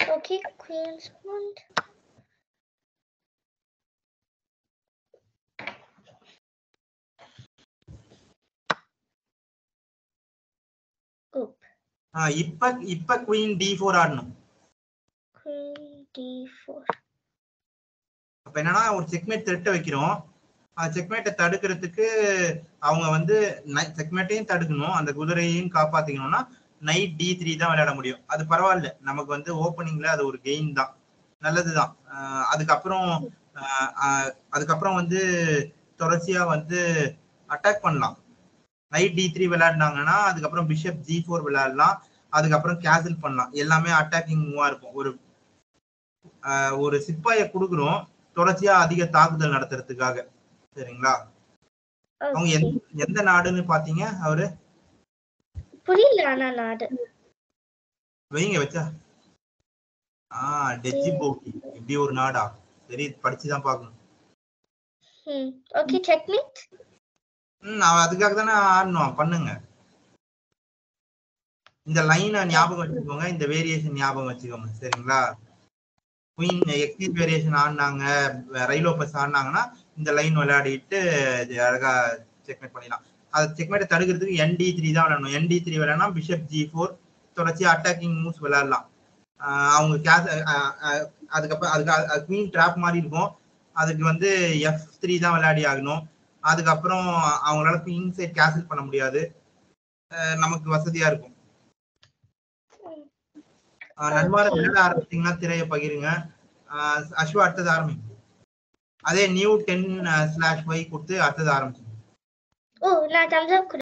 Okay, Queen's pawn. Oop. ஆ, இப்ப இப்ப குயின் டி ஃபோர் ஆடணும் Queen d4. அப்ப என்னன்னா ஒரு செக்மேட் த்ரெட்டை வைக்கிறோம் செக்மேட்டை தடுக்கிறதுக்கு அவங்க வந்து செக்மேட்டையும் தடுக்கணும் அந்த குதிரையையும் காப்பாத்திக்கணும்னா நைட் டி த்ரீ தான் விளையாட முடியும் அது பரவாயில்ல நமக்கு வந்து ஓப்பனிங்ல அது ஒரு கெயின் தான் நல்லதுதான் ஆஹ் அதுக்கப்புறம் ஆஹ் ஆஹ் அதுக்கப்புறம் வந்து தொடர்ச்சியா வந்து அட்டாக் பண்ணலாம் நைட் டி த்ரீ விளையாடினாங்கன்னா அதுக்கப்புறம் பிஷப் ஜி ஃபோர் விளையாடலாம் அதுக்கப்புறம் கேன்சல் பண்ணலாம் எல்லாமே அட்டாக்கிங் மூவா இருக்கும் ஒரு ஆஹ் ஒரு சிப்பாயை கொடுக்குறோம் தொடர்ச்சியா அதிக தாக்குதல் நடத்துறதுக்காக சரிங்களா அவங்க Okay. எந்த எந்த நாடுன்னு பாத்தீங்க அவரு புரியல ஆனா நாடு வைங்க வச்சா ஆஹ் டெஜி போக்கி இப்படி ஒரு நாடா சரி படிச்சுதான் பார்க்கணும் ம் ஓகே செக்மேட் ம் நான் அதுக்காக தானே ஆடணும் பண்ணுங்க இந்த லைனை ஞாபகம் வச்சுக்கோங்க இந்த வேரியேஷன் ஞாபகம் வச்சுக்கோங்க சரிங்களா குயின் எக்ஸிட் வேரியேஷன் ஆடினாங்க ரயிலோபஸ் ஆடினாங்கன்னா இந்த லைன் விளையாடிட்டு இது அழகா செக்மேட் பண்ணிடலாம் அது செக்மேட்டை தடுக்கிறதுக்கு என்டி த்ரீ தான் விளையாடணும் என்டி த்ரீ விளையாடலாம் பிஷப் ஜி ஃபோர் தொடர்ச்சி அட்டாக்கிங் மூவ்ஸ் விளையாடலாம் ஆஹ் அவங்க கேஸ் அதுக்கப்புறம் அதுக்கு குயின் ட்ராப் மாதிரி இருக்கும் அதுக்கு வந்து எஃப் த்ரீ தான் விளையாடி ஆகணும் அதுக்கப்புறம் அவங்களால குயின் சைட் கேன்சல் பண்ண முடியாது ஆஹ் நமக்கு வசதியா இருக்கும் ஆஹ் நண்பர் விளையாட ஆரம்பிச்சீங்கன்னா திரையை பகிருங்க ஆஹ் அஸ்வா அடுத்தது ஆரம்பிங்க அதே நியூ டென் ஸ்லாஷ் ஃபைவ் கொடுத்து அடுத்தது ஆரம்பிச்சுங்க ஓ நான் தம்ஸ் அப்